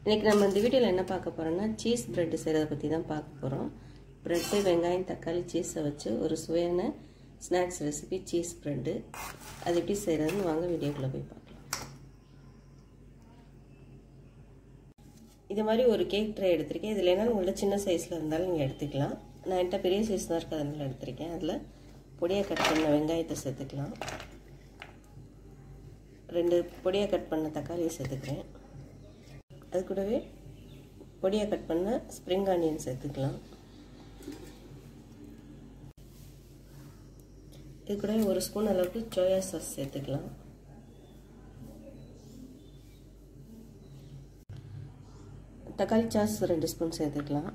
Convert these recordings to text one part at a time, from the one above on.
இன்றைக்கி நம்ம இந்த வீடியோவில் என்ன பார்க்க போகிறோம்னா சீஸ் ப்ரெட்டு செய்கிறத பற்றி தான் பார்க்க போகிறோம் ப்ரெட்டு வெங்காயம் தக்காளி சீஸை வச்சு ஒரு சுவையான ஸ்நாக்ஸ் ரெசிபி சீஸ் ப்ரெட்டு அது எப்படி செய்கிறதுன்னு வாங்க வீடியோக்குள்ளே போய் பார்க்கலாம் இது மாதிரி ஒரு கேக் ட்ரை எடுத்திருக்கேன் இதில் என்ன உங்கள்ட்ட சின்ன சைஸில் இருந்தாலும் நீங்கள் எடுத்துக்கலாம் நான் என்கிட்ட பெரிய சைஸ் தான் இருக்குது அதனால் எடுத்திருக்கேன் அதில் பொடியாக கட் பண்ண வெங்காயத்தை சேர்த்துக்கலாம் ரெண்டு பொடியாக கட் பண்ண தக்காளியை சேர்த்துக்கிறேன் அது கூடவே பொடியாக கட் பண்ண ஸ்ப்ரிங் ஆனியன் சேர்த்துக்கலாம் இது கூடவே ஒரு ஸ்பூன் அளவுக்கு சோயா சாஸ் சேர்த்துக்கலாம் தக்காளி சாஸ் ரெண்டு ஸ்பூன் சேர்த்துக்கலாம்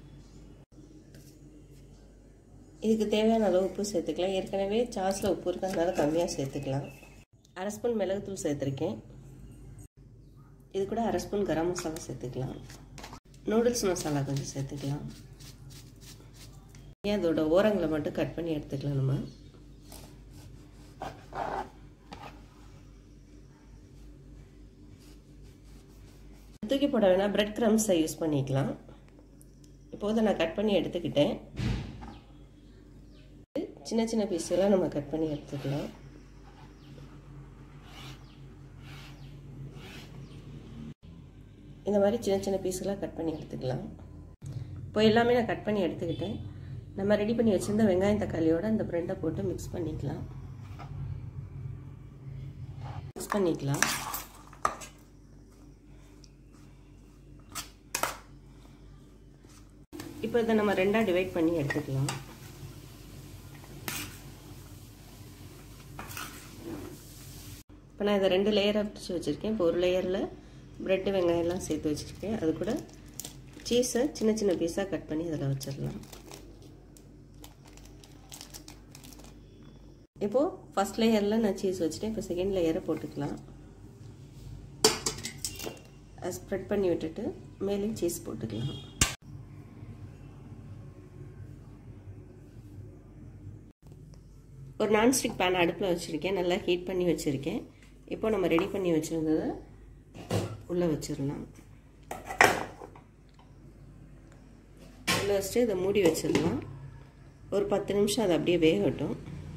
இதுக்கு தேவையான அளவு உப்பு சேர்த்துக்கலாம் ஏற்கனவே சாஸில் உப்பு இருக்கிறதுனால கம்மியாக சேர்த்துக்கலாம் அரை ஸ்பூன் மிளகுத்தூள் சேர்த்துருக்கேன் இது கூட அரை ஸ்பூன் கரம் மசாலா சேர்த்துக்கலாம் நூடுல்ஸ் மசாலா கொஞ்சம் சேர்த்துக்கலாம் அதோட ஓரங்களை மட்டும் கட் பண்ணி எடுத்துக்கலாம் நம்ம தூக்கி போட வேணால் பிரெட் க்ரம்ஸை யூஸ் பண்ணிக்கலாம் இப்போது நான் கட் பண்ணி எடுத்துக்கிட்டேன் சின்ன சின்ன பீஸ்லாம் நம்ம கட் பண்ணி எடுத்துக்கலாம் இந்த மாதிரி சின்ன சின்ன பீஸ்களாக கட் பண்ணி எடுத்துக்கலாம் இப்போ எல்லாமே நான் கட் பண்ணி எடுத்துக்கிட்டேன் நம்ம ரெடி பண்ணி வச்சுருந்த வெங்காயம் தக்காளியோட அந்த ப்ரெட்டை போட்டு மிக்ஸ் பண்ணிக்கலாம் மிக்ஸ் பண்ணிக்கலாம் இப்போ இதை நம்ம ரெண்டாக டிவைட் பண்ணி எடுத்துக்கலாம் இப்போ நான் இதை ரெண்டு லேயராக பிடிச்சி வச்சுருக்கேன் இப்போ ஒரு லேயரில் ப்ரெட்டு வெங்காயம்லாம் சேர்த்து வச்சுருக்கேன் அது கூட சீஸை சின்ன சின்ன பீஸாக கட் பண்ணி அதில் வச்சிடலாம் இப்போது ஃபஸ்ட் லேயரில் நான் சீஸ் வச்சுட்டேன் இப்போ செகண்ட் லேயரை போட்டுக்கலாம் ஸ்ப்ரெட் பண்ணி விட்டுட்டு மேலேயும் சீஸ் போட்டுக்கலாம் ஒரு நான்ஸ்டிக் பேன் அடுப்பில் வச்சுருக்கேன் நல்லா ஹீட் பண்ணி வச்சுருக்கேன் இப்போ நம்ம ரெடி பண்ணி வச்சுருந்ததை உள்ளே வச்சிடலாம் உள்ளே வச்சுட்டு இதை மூடி வச்சிடலாம் ஒரு பத்து நிமிஷம் அதை அப்படியே வேகட்டும்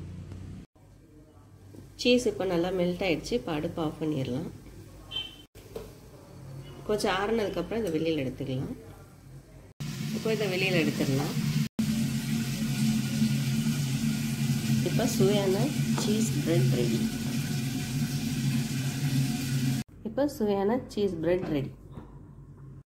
சீஸ் இப்போ நல்லா மெல்ட் ஆகிடுச்சு இப்போ அடுப்பு ஆஃப் பண்ணிடலாம் கொஞ்சம் ஆறுனதுக்கப்புறம் இதை வெளியில் எடுத்துக்கலாம் இப்போ இதை வெளியில் எடுத்துடலாம் இப்போ சுவையான சீஸ் பிரெட் ரெடி இப்போ சுவையான சீஸ் பிரெட் ரெடி